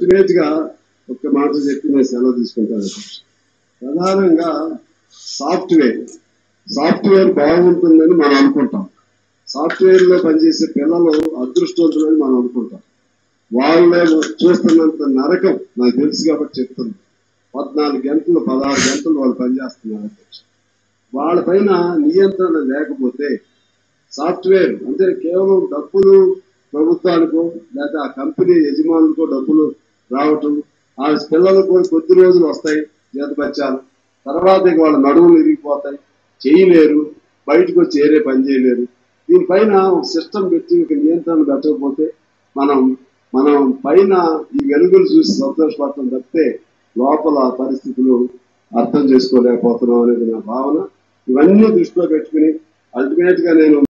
Ultimate గా ఒక్క మాట చెప్పి నేను సెలవు తీసుకుంటాను అధ్యక్ష. ప్రధానంగా సాఫ్ట్వేర్ సాఫ్ట్వేర్ బాగుంటుందని మనం అనుకుంటాం సాఫ్ట్వేర్ లో పనిచేసే పిల్లలు అదృష్టవంతులని మనం అనుకుంటాం వాళ్ళే చూస్తున్నంత నరకం నాకు తెలుసు కాబట్టి చెప్తున్నా పద్నాలుగు గంటలు పదహారు గంటలు వాళ్ళు పనిచేస్తున్నారు అధ్యక్ష వాళ్ళ పైన నియంత్రణ లేకపోతే సాఫ్ట్వేర్ అంటే కేవలం డబ్బులు ప్రభుత్వానికో లేదా ఆ కంపెనీ యజమానులకో డబ్బులు రావటం ఆ పిల్లలకు కూడా కొద్ది రోజులు వస్తాయి జీతబత్యాలు తర్వాత ఇక వాళ్ళ నడువులు ఇరిగిపోతాయి చేయలేరు బయటకు వచ్చి ఏరే పని చేయలేరు దీనిపైన ఒక సిస్టమ్ పెట్టి ఒక నియంత్రణ పెట్టకపోతే మనం మనం పైన ఈ వెలుగులు చూసి సంతోషపడటం తప్పితే లోపల పరిస్థితులు అర్థం చేసుకోలేకపోతున్నాం అనేది నా భావన ఇవన్నీ దృష్టిలో పెట్టుకుని అల్టిమేట్ గా నేను